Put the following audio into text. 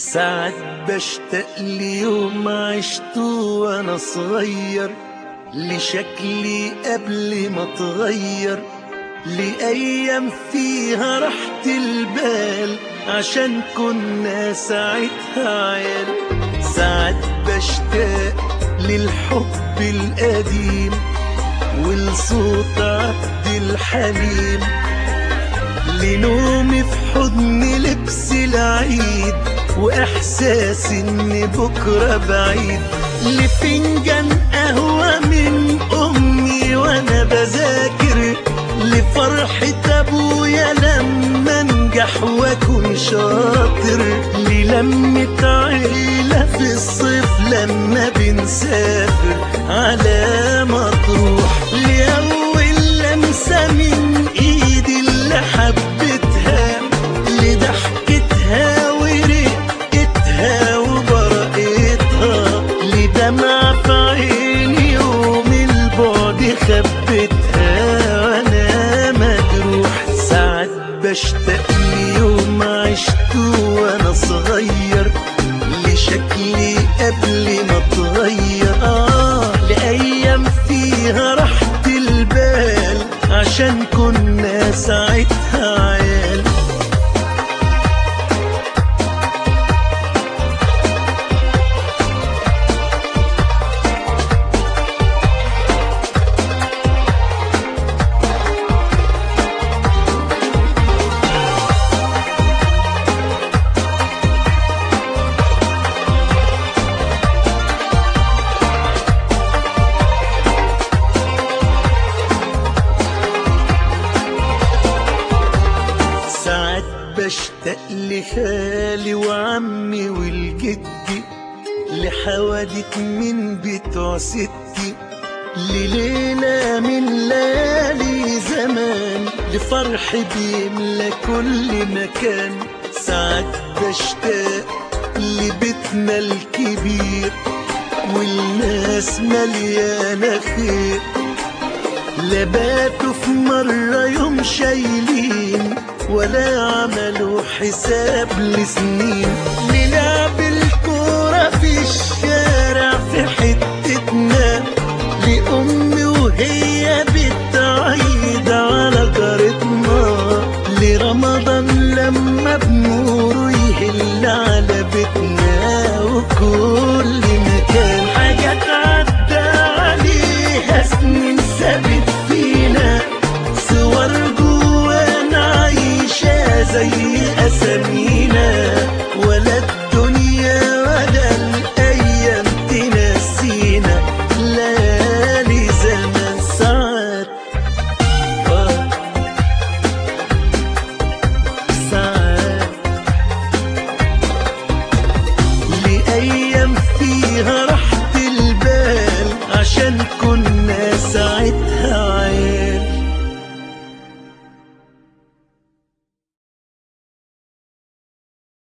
ساعات بشتاق ليوم عشته وانا صغير لشكلي قبل ما اتغير لأيام فيها راحة البال عشان كنا ساعتها عيال ساعات بشتاق للحب القديم ولصوت عبد الحليم لنومي في حضن لبس العيد واحساس ان بكره بعيد لفنجان قهوه من امي وانا بذاكر لفرحه ابويا لما انجح واكون شاطر للمه عيله في الصيف لما بنسافر على مطروح لاول لمسه من ايدي اللي حبيتها لضحكتها ورقتها وبرقتها لدمع في عيني يوم البعد خبتها وانا مجروح ساعات بشتاق ليوم عشته وانا صغير لشكلي قبل ما اتغير اه لايام فيها راحة البال عشان كنا ساعتها عيال ساعات بشتاق لخالي وعمي والجدي لحوادث من بتوع ستي لليلة من ليالي زمان لفرح بيملى كل مكان ساعات بشتاق لبيتنا الكبير والناس مليانة خير لباتوا في مرة يوم شايلين ولا عملوا حساب لسنين نلعب الكورة في الشارع